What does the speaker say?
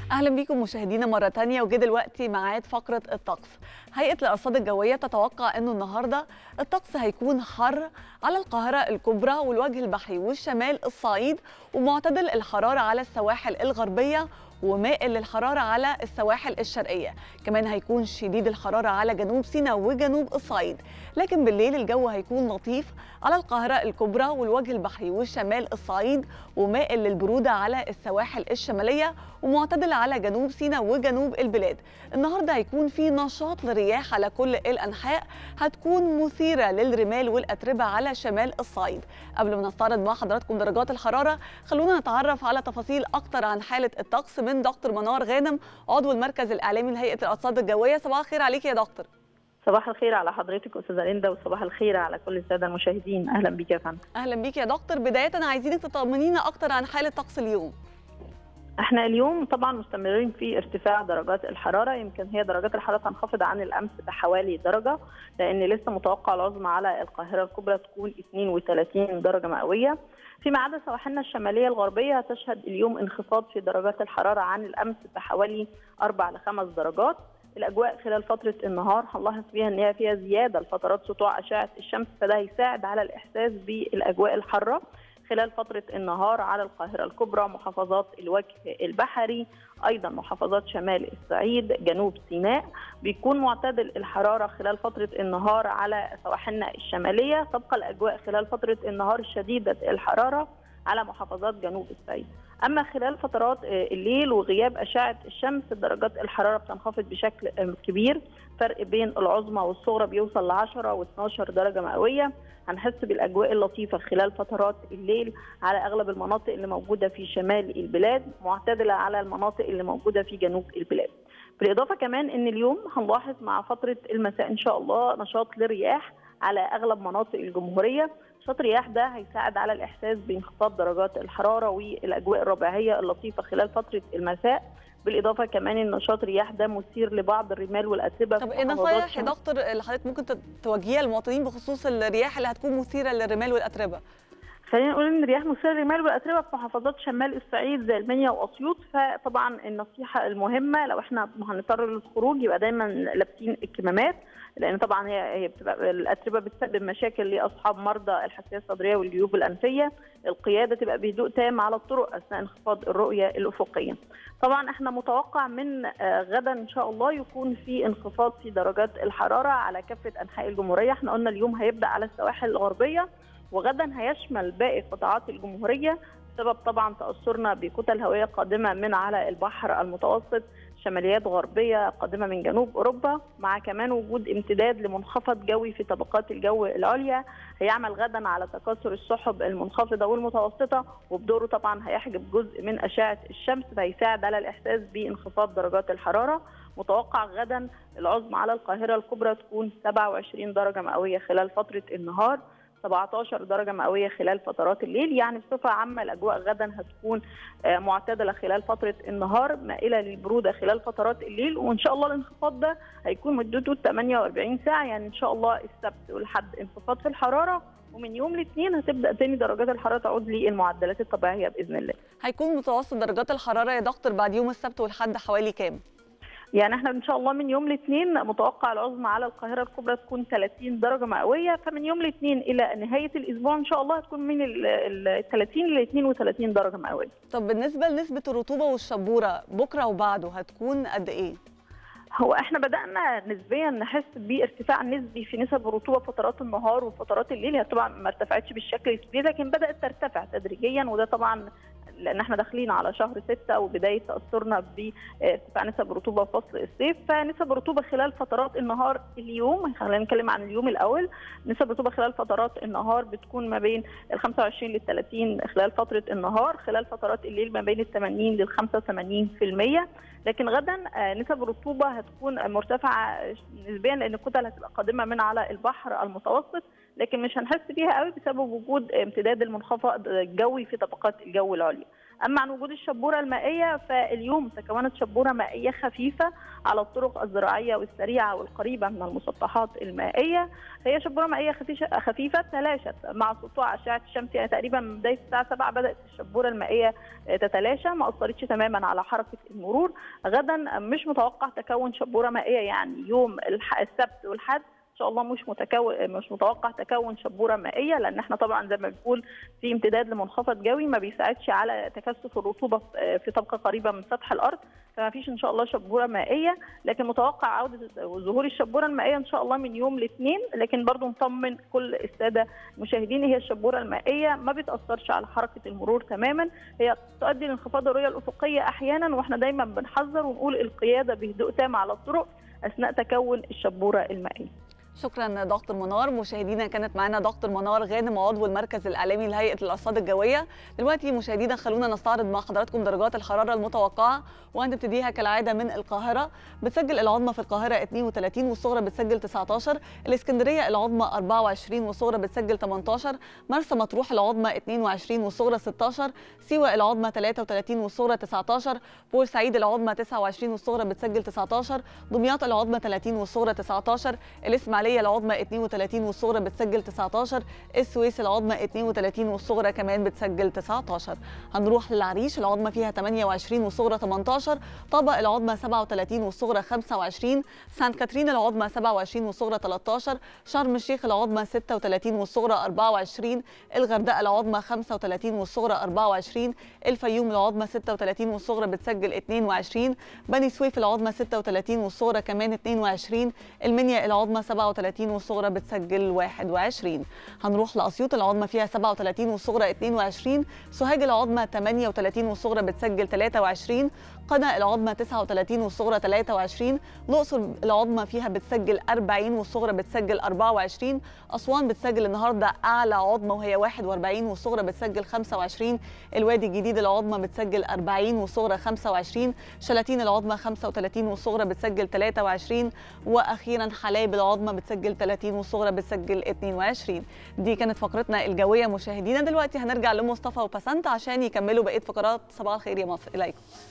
اهلا بيكم مشاهدينا مره تانية وجه دلوقتي ميعاد فقره الطقس هيئه الارصاد الجويه تتوقع انه النهارده الطقس هيكون حر على القاهره الكبرى والوجه البحري والشمال الصعيد ومعتدل الحراره على السواحل الغربيه ومائل للحراره على السواحل الشرقيه كمان هيكون شديد الحراره على جنوب سيناء وجنوب الصعيد لكن بالليل الجو هيكون لطيف على القاهره الكبرى والوجه البحري والشمال الصعيد ومائل للبروده على السواحل الشماليه ومعتدل على جنوب سيناء وجنوب البلاد النهارده هيكون في نشاط للرياح على كل الانحاء هتكون مثيره للرمال والاتربه على شمال الصعيد قبل ما نستعرض مع حضراتكم درجات الحراره خلونا نتعرف على تفاصيل اكتر عن حاله الطقس من دكتور منار غانم عضو المركز الاعلامي لهيئه الارصاد الجويه صباح الخير عليك يا دكتور صباح الخير على حضرتك استاذه ليندا وصباح الخير على كل الساده المشاهدين اهلا بيك يا فندم اهلا بيك يا دكتور بدايه عايزينك تطمنينا اكتر عن حاله طقس اليوم احنا اليوم طبعا مستمرين في ارتفاع درجات الحراره يمكن هي درجات الحراره تنخفض عن الامس بحوالي درجه لان لسه متوقع العظمى على القاهره الكبرى تكون 32 درجه مئويه فيما عدا سواحلنا الشماليه الغربيه تشهد اليوم انخفاض في درجات الحراره عن الامس بحوالي 4 ل 5 درجات الاجواء خلال فتره النهار هنلاحظ فيها ان هي فيها زياده لفترات سطوع اشعه الشمس فده هيساعد على الاحساس بالاجواء الحاره خلال فترة النهار على القاهرة الكبرى محافظات الوجه البحري أيضا محافظات شمال الصعيد جنوب سيناء بيكون معتدل الحرارة خلال فترة النهار على سواحلنا الشمالية تبقى الأجواء خلال فترة النهار شديدة الحرارة على محافظات جنوب الصعيد اما خلال فترات الليل وغياب اشعه الشمس درجات الحراره بتنخفض بشكل كبير فرق بين العظمى والصغرى بيوصل ل 10 و12 درجه مئويه هنحس بالاجواء اللطيفه خلال فترات الليل على اغلب المناطق اللي موجوده في شمال البلاد معتدله على المناطق اللي موجوده في جنوب البلاد بالاضافه كمان ان اليوم هنلاحظ مع فتره المساء ان شاء الله نشاط للرياح على اغلب مناطق الجمهوريه نشاط الرياح ده هيساعد على الاحساس بانخفاض درجات الحراره والاجواء الربيعيه اللطيفه خلال فتره المساء بالاضافه كمان ان نشاط الرياح ده مثير لبعض الرمال والاتربه طب ايه نصايح يا دكتور اللي حضرتك ممكن توجهيها للمواطنين بخصوص الرياح اللي هتكون مثيره للرمال والاتربه؟ خلينا نقول ان الرياح مثيره للرمال والاتربه في محافظات شمال الصعيد زي المنيا واسيوط فطبعا النصيحه المهمه لو احنا هنضطر للخروج يبقى دايما لابسين الكمامات لان طبعا هي هي بتبقى الاتربه بتسبب مشاكل لاصحاب مرضى الحساسيه الصدريه والجيوب الانفيه القياده تبقى بهدوء تام على الطرق اثناء انخفاض الرؤيه الافقيه طبعا احنا متوقع من غدا ان شاء الله يكون في انخفاض في درجات الحراره على كافه انحاء الجمهوريه احنا قلنا اليوم هيبدا على السواحل الغربيه وغدا هيشمل باقي قطاعات الجمهوريه بسبب طبعا تاثرنا بكتل هوائيه قادمه من على البحر المتوسط شماليات غربيه قادمه من جنوب اوروبا مع كمان وجود امتداد لمنخفض جوي في طبقات الجو العليا هيعمل غدا على تكاثر السحب المنخفضه والمتوسطه وبدوره طبعا هيحجب جزء من اشعه الشمس فهيساعد على الاحساس بانخفاض درجات الحراره متوقع غدا العظمى على القاهره الكبرى تكون 27 درجه مئويه خلال فتره النهار 17 درجه مئويه خلال فترات الليل يعني بصفه عامه الاجواء غدا هتكون معتدله خلال فتره النهار مائله للبروده خلال فترات الليل وان شاء الله الانخفاض ده هيكون مدته 48 ساعه يعني ان شاء الله السبت والحد انخفاض في الحراره ومن يوم الاثنين هتبدا تاني درجات الحراره تعود للمعدلات الطبيعيه باذن الله. هيكون متوسط درجات الحراره يا دكتور بعد يوم السبت والحد حوالي كام؟ يعني احنا ان شاء الله من يوم الاثنين متوقع العظمى على القاهره الكبرى تكون 30 درجه مئويه فمن يوم الاثنين الى نهايه الاسبوع ان شاء الله هتكون من ال 30 ل 32 درجه مئويه. طب بالنسبه لنسبه الرطوبه والشبوره بكره وبعده هتكون قد ايه؟ هو احنا بدانا نسبيا نحس بارتفاع نسبي في نسب الرطوبه فترات النهار وفترات الليل هي طبعا ما ارتفعتش بالشكل الكبير لكن بدات ترتفع تدريجيا وده طبعا لان احنا داخلين على شهر ستة وبدايه تاثرنا بارتفاع نسب الرطوبه في فصل الصيف فنسب الرطوبه خلال فترات النهار اليوم خلينا نتكلم عن اليوم الاول نسب الرطوبه خلال فترات النهار بتكون ما بين ال 25 لل 30 خلال فتره النهار خلال فترات الليل ما بين ال 80 لل 85% لكن غدا نسب الرطوبه هتكون مرتفعه نسبيا لان الكتل هتبقى قادمه من على البحر المتوسط لكن مش هنحس بيها قوي بسبب وجود امتداد المنخفض الجوي في طبقات الجو العليا اما عن وجود الشبوره المائيه فاليوم تكونت شبوره مائيه خفيفه على الطرق الزراعيه والسريعه والقريبه من المسطحات المائيه هي شبوره مائيه خفيفه تلاشت مع سطوع اشعه الشمس يعني تقريبا من بدايه الساعه 7 بدات الشبوره المائيه تتلاشى ما اثرتش تماما على حركه المرور غدا مش متوقع تكون شبوره مائيه يعني يوم السبت والحد ان شاء الله مش متكون مش متوقع تكون شبوره مائيه لان احنا طبعا زي ما بنقول في امتداد لمنخفض جوي ما بيساعدش على تكثف الرطوبه في طبقه قريبه من سطح الارض فما فيش ان شاء الله شبوره مائيه لكن متوقع عوده ظهور الشبوره المائيه ان شاء الله من يوم الاثنين لكن برضو نطمن كل الساده المشاهدين هي الشبوره المائيه ما بتاثرش على حركه المرور تماما هي تؤدي لانخفاض الرؤيه الافقيه احيانا واحنا دايما بنحذر ونقول القياده بهدوء تام على الطرق اثناء تكون الشبوره المائيه شكرا دكتور منار مشاهدينا كانت معانا دكتور منار غانم عضو المركز الاعلامي لهيئه الارصاد الجويه دلوقتي مشاهدينا خلونا نستعرض مع حضراتكم درجات الحراره المتوقعه وهنبتديها كالعاده من القاهره بتسجل العظمى في القاهره 32 والصغرى بتسجل 19 الاسكندريه العظمى 24 والصغرى بتسجل 18 مرسى مطروح العظمى 22 والصغرى 16 سيوه العظمى 33 والصغرى 19 بورسعيد العظمى 29 والصغرى بتسجل 19 دمياط العظمى 30 والصغرى 19 الاسماعيليه الإسماعيلية العظمى 32 والصغرى بتسجل 19 السويس العظمى 32 والصغرى كمان بتسجل 19 هنروح للعريش العظمى فيها 28 والصغرى 18 طابة العظمى 37 والصغرى 25 سانت كاترين العظمى 27 والصغرى 13 شرم الشيخ العظمى 36 والصغرى 24 الغردقة العظمى 35 والصغرى 24 الفيوم العظمى 36 والصغرى بتسجل 22 بني سويف العظمى 36 والصغرى كمان 22 المنيا العظمى 37 37 والصغرى بتسجل 21 هنروح لاسيوط العظمى فيها 37 والصغرى 22 سوهاج العظمى 38 والصغرى بتسجل 23 قنا العظمى 39 والصغرى 23 الاقصر العظمى فيها بتسجل 40 والصغرى بتسجل 24 اسوان بتسجل النهارده اعلى عظمى وهي 41 والصغرى بتسجل 25 الوادي الجديد العظمى بتسجل 40 والصغرى 25 شلاتين العظمى 35 والصغرى بتسجل 23 واخيرا حلايب العظمى بتسجل 30 والصغرى بتسجل 22 دي كانت فقرتنا الجويه مشاهدينا دلوقتي هنرجع لمصطفى وبسنت عشان يكملوا بقيه فقرات صباح الخير يا مصر اليكم